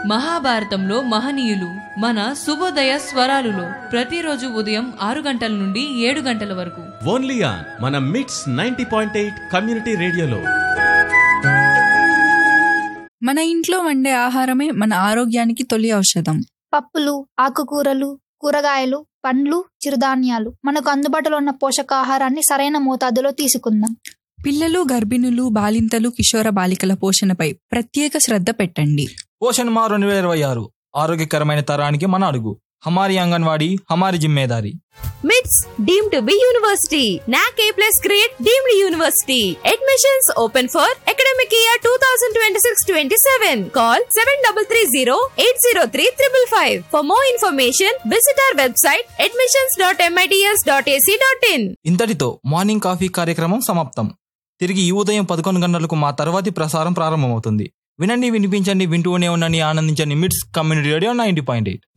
మహాభారతంలో మహనీయులు మన శుభోదయ స్వరాలులో ప్రతిరోజు ఉదయం ఆరు గంటల నుండి ఏడు గంటల వరకు ఓన్లీ ఆన్ మన మిట్స్ నైన్టీ పాయింట్ ఎయిట్ కమ్యూనిటీ రేడియోలో మన ఇంట్లో వండే ఆహారమే మన ఆరోగ్యానికి తొలి ఔషధం పప్పులు ఆకుకూరలు కూరగాయలు పండ్లు చిరుధాన్యాలు మనకు అందుబాటులో ఉన్న పోషకాహారాన్ని సరైన మోతాదులో తీసుకుందాం పిల్లలు గర్భిణులు బాలింతలు కిషోర బాలికల పోషణపై ప్రత్యేక శ్రద్ధ పెట్టండి పోషణ్ మా రెండు వేల ఇరవై ఆరు ఆరోగ్యకరమైన తరానికి మన అడుగు హమారి అంగన్వాడీ హమారి జిమ్మేదారి మిట్స్ deem to be university NAAC A plus grade deemed university admissions open for academic year two thousand twenty six twenty seven call seven double three zero eight zero three triple five for more information visit our website admissions dot MITS dot ac dot in ఇంతటితో morning coffee కార్యక్రమం సమాప్తం తిరిగి ఈ ఉదయం పదకొండు గంటలకు మా తర్వాతి ప్రసారం ప్రారంభమవుతుంది వినండి వినిపించండి వింటూనే ఉండండి ఆనందించండి MITS community radio ninety point eight